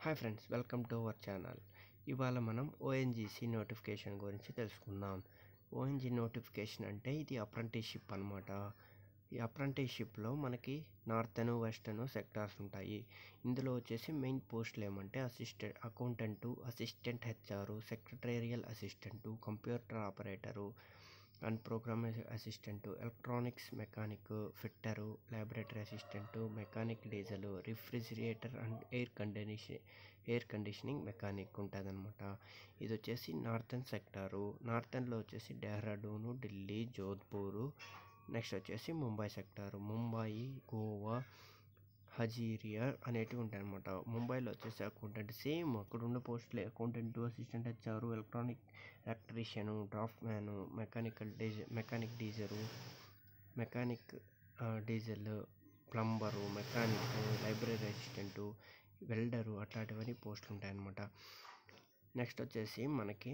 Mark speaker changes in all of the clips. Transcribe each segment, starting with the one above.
Speaker 1: hi friends welcome to our channel ఇవాళ మనం ONGC notification గురించి తెలుసుకుందాం ఓఎన్జీ నోటిఫికేషన్ అంటే ఇది అప్రెంటిస్షిప్ అనమాట ఈ అప్రెంటిస్షిప్లో మనకి నార్థన్ వెస్టర్న్ సెక్టార్స్ ఉంటాయి ఇందులో వచ్చేసి మెయిన్ పోస్టులు ఏమంటే assistant accountant assistant HR secretarial assistant computer operator and program assistant electronics mechanic fitter laboratory assistant mechanic diesel refrigerator and air condition air conditioning mechanic ఉంటుంది అనమాట ఇది వచ్చేసి నార్థన్ సెక్టారు నార్థన్లో వచ్చేసి డెహ్రాడూను ఢిల్లీ జోధ్పూరు నెక్స్ట్ వచ్చేసి ముంబై సెక్టారు ముంబాయి గోవా హజీరియా అనేటివి ఉంటాయి అనమాట ముంబైలో వచ్చేసి అకౌంటెంట్ సేమ్ అక్కడ ఉన్న పోస్టులే accountant assistant HR electronic electrician draughtsman mechanical diesel mechanic diesel mechanic diesel plumber mechanic library assistant welder అట్లాంటివన్నీ పోస్టులు ఉంటాయన్నమాట నెక్స్ట్ వచ్చేసి మనకి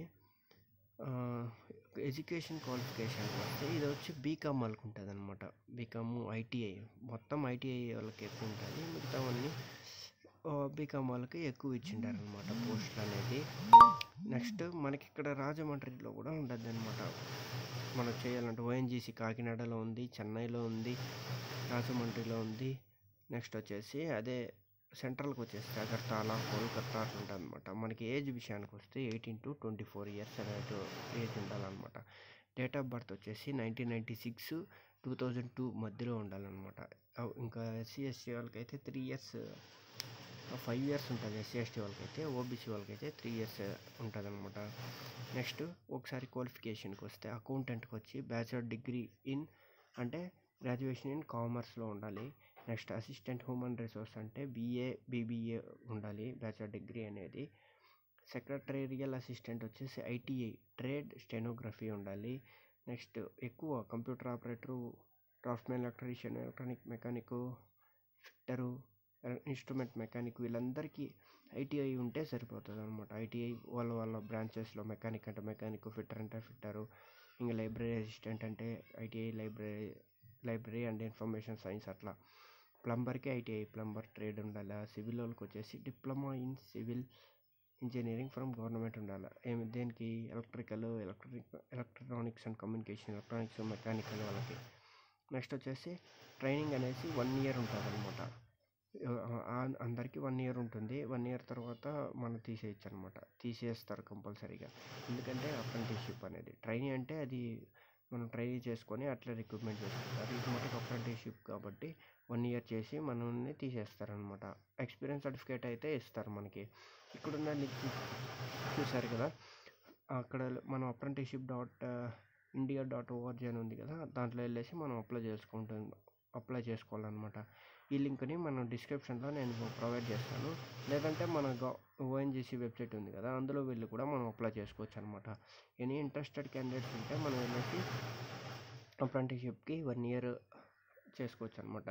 Speaker 1: ఎడ్యుకేషన్ క్వాలిఫికేషన్ వస్తే ఇది వచ్చి బీకామ్ వాళ్ళకి ఉంటుంది అనమాట బీకామ్ ఐటీఐ మొత్తం ఐటీఐ వాళ్ళకి ఎక్కువ ఉంటుంది మిగతావన్నీ బీకామ్ వాళ్ళకి ఎక్కువ ఇచ్చిండారు అనమాట పోస్టులు అనేది నెక్స్ట్ మనకి ఇక్కడ రాజమండ్రిలో కూడా ఉంటుంది అనమాట మనం చేయాలంటే ఓఎన్జీసీ కాకినాడలో ఉంది చెన్నైలో ఉంది రాజమండ్రిలో ఉంది నెక్స్ట్ వచ్చేసి అదే సెంట్రల్కి వచ్చేసి అగర్తాలా కోల్కత్తా అట్లా ఉంటుంది అనమాట మనకి ఏజ్ విషయానికి వస్తే eighteen to twenty four years అనేది ఏజ్ ఉండాలన్నమాట డేట్ ఆఫ్ బర్త్ వచ్చేసి nineteen ninety six two thousand two మధ్యలో ఉండాలన్నమాట ఇంకా ఎస్సీ ఎస్టీ వాళ్ళకైతే త్రీ ఇయర్స్ ఫైవ్ ఇయర్స్ ఉంటుంది ఎస్సీ ఎస్టీ వాళ్ళకైతే ఓబీసీ వాళ్ళకైతే త్రీ ఇయర్స్ ఉంటుంది అనమాట నెక్స్ట్ ఒకసారి క్వాలిఫికేషన్కి వస్తే అకౌంటెంట్కి వచ్చి బ్యాచిలర్ డిగ్రీ ఇన్ అంటే గ్రాడ్యుయేషన్ ఇన్ కామర్స్లో ఉండాలి నెక్స్ట్ అసిస్టెంట్ హ్యూమన్ రిసోర్స్ అంటే బీఏ బీబీఏ ఉండాలి బ్యాచిలర్ డిగ్రీ అనేది సెక్రటేరియల్ అసిస్టెంట్ వచ్చేసి ఐటీఐ ట్రేడ్ స్టెనోగ్రఫీ ఉండాలి నెక్స్ట్ ఎక్కువ computer operator draftsmen electrician electronic mechanic fitter instrument mechanic వీళ్ళందరికీ ఐటీఐ ఉంటే సరిపోతుంది అనమాట ఐటీఐ వాళ్ళ వాళ్ళ బ్రాంచెస్లో మెకానిక్ అంటే మెకానిక్ ఫిట్టర్ అంటే ఫిట్టరు ఇంకా లైబ్రరీ అసిస్టెంట్ అంటే ITI library library and information science అట్లా ప్లంబర్కి ఐటీఐ ప్లంబర్ ట్రేడ్ ఉండాలి సివిల్ వాళ్ళకి వచ్చేసి diploma in civil engineering from government ఉండాలి ఏమి దేనికి electrical electric electronics and communication electronics mechanical వాళ్ళకి నెక్స్ట్ వచ్చేసి ట్రైనింగ్ అనేసి వన్ ఇయర్ ఉంటుంది అనమాట అందరికీ వన్ ఇయర్ ఉంటుంది వన్ ఇయర్ తర్వాత మనం తీసేయచ్చు అనమాట తీసేస్తారు కంపల్సరీగా ఎందుకంటే అప్రెంటిస్షిప్ అనేది ట్రైనింగ్ అంటే అది మనం ట్రైనీ చేసుకొని అట్లా రిక్రూట్మెంట్ చేసుకుంటారు ఇది మటుకు అప్రెంటిస్షిప్ కాబట్టి వన్ ఇయర్ చేసి మనల్ని తీసేస్తారనమాట ఎక్స్పీరియన్స్ సర్టిఫికేట్ అయితే ఇస్తారు మనకి ఇక్కడున్న లింక్ చూసారు కదా అక్కడ మనం apprenticeship dot India dot ORG అని ఉంది కదా దాంట్లో వెళ్ళేసి మనం అప్లై చేసుకుంటాం అప్లై చేసుకోవాలన్నమాట ఈ లింక్ని మనం డిస్క్రిప్షన్లో నేను ప్రొవైడ్ చేస్తాను లేదంటే మన ఓఎన్జీసీ వెబ్సైట్ ఉంది కదా అందులో వెళ్ళి కూడా మనం అప్లై చేసుకోవచ్చు అనమాట ఎనీ ఇంట్రెస్టెడ్ క్యాండిడేట్స్ ఉంటే మనం వెళ్ళేసి అప్రెంటిస్షిప్కి వన్ ఇయర్ చేసుకోవచ్చు అనమాట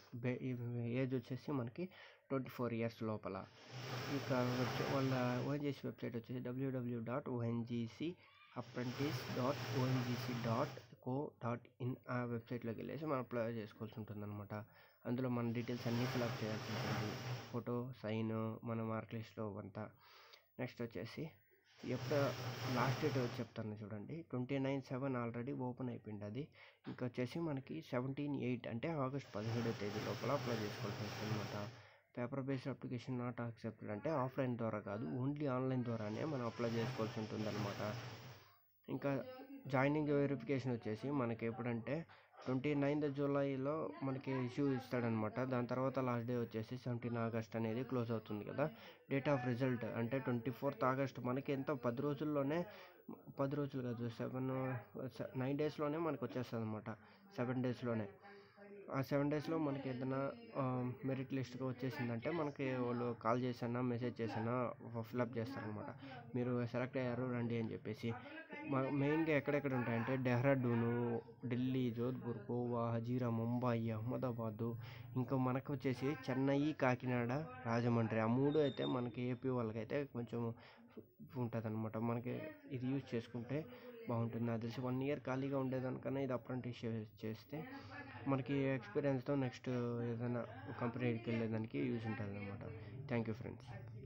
Speaker 1: ఏజ్ వచ్చేసి మనకి ట్వంటీ ఫోర్ ఇయర్స్ లోపల ఇక వాళ్ళ ఓఎన్జీసీ వెబ్సైట్ వచ్చేసి WWW dot ONGC apprentice dot ONGC dot co dot in ఆ వెబ్సైట్లోకి వెళ్ళేసి మనం అప్లై చేసుకోవాల్సి ఉంటుంది అనమాట అందులో మన డీటెయిల్స్ అన్నీ ఫిల్అప్ చేయాల్సి ఉంటుంది ఫోటో సైన్ మన మార్క్ లిస్ట్లో అంతా నెక్స్ట్ వచ్చేసి ఎప్పుడు లాస్ట్ డేట్ చెప్తాను చూడండి twenty nine seven already open అయిపోయింది అది ఇంకా వచ్చేసి మనకి సెవెంటీన్ ఎయిట్ అంటే ఆగస్ట్ పదిహేడో తేదీ లోపల అప్లై చేసుకోవాల్సి ఉంటుంది అనమాట paper based application not accepted అంటే ఆఫ్లైన్ ద్వారా కాదు ఓన్లీ ఆన్లైన్ ద్వారానే మనం అప్లై చేసుకోవాల్సి ఉంటుంది అనమాట ఇంకా జాయినింగ్ వెరిఫికేషన్ వచ్చేసి మనకి ఎప్పుడంటే ట్వంటీ నైన్త్ జూలైలో మనకి ఇష్యూ ఇస్తాడనమాట దాని తర్వాత లాస్ట్ డే వచ్చేసి సెవెంటీన్ ఆగస్ట్ అనేది క్లోజ్ అవుతుంది కదా డేట్ ఆఫ్ రిజల్ట్ అంటే ట్వంటీ ఫోర్త్ ఆగస్ట్ మనకి ఎంత పది రోజుల్లోనే పది రోజులు కాదు సెవెన్ నైన్ డేస్లోనే మనకు వచ్చేస్తుంది అనమాట సెవెన్ డేస్లోనే ఆ సెవెన్ డేస్లో మనకి ఏదైనా మెరిట్ లిస్ట్గా వచ్చేసిందంటే మనకి వాళ్ళు కాల్ చేసినా మెసేజ్ చేసినా ఫిల్అప్ చేస్తారనమాట మీరు సెలెక్ట్ అయ్యారు రండి అని చెప్పేసి మెయిన్గా ఎక్కడెక్కడ ఉంటాయంటే డెహ్రాడూను ఢిల్లీ జోధ్పూర్ గోవా హజీరా ముంబై అహ్మదాబాదు ఇంకా మనకు వచ్చేసి చెన్నై కాకినాడ రాజమండ్రి ఆ మూడు అయితే మనకి ఏపీ వాళ్ళకైతే కొంచెం ఉంటుంది అనమాట మనకి ఇది యూజ్ చేసుకుంటే బాగుంటుంది నాకు తెలిసి వన్ ఇయర్ ఖాళీగా ఉండేదానికన్నా ఇది అప్రెంటిస్షిప్ చేస్తే మనకి ఎక్స్పీరియన్స్తో నెక్స్ట్ ఏదైనా కంపెనీకి వెళ్ళేదానికి యూజ్ ఉంటుంది అనమాట థ్యాంక్ యూ ఫ్రెండ్స్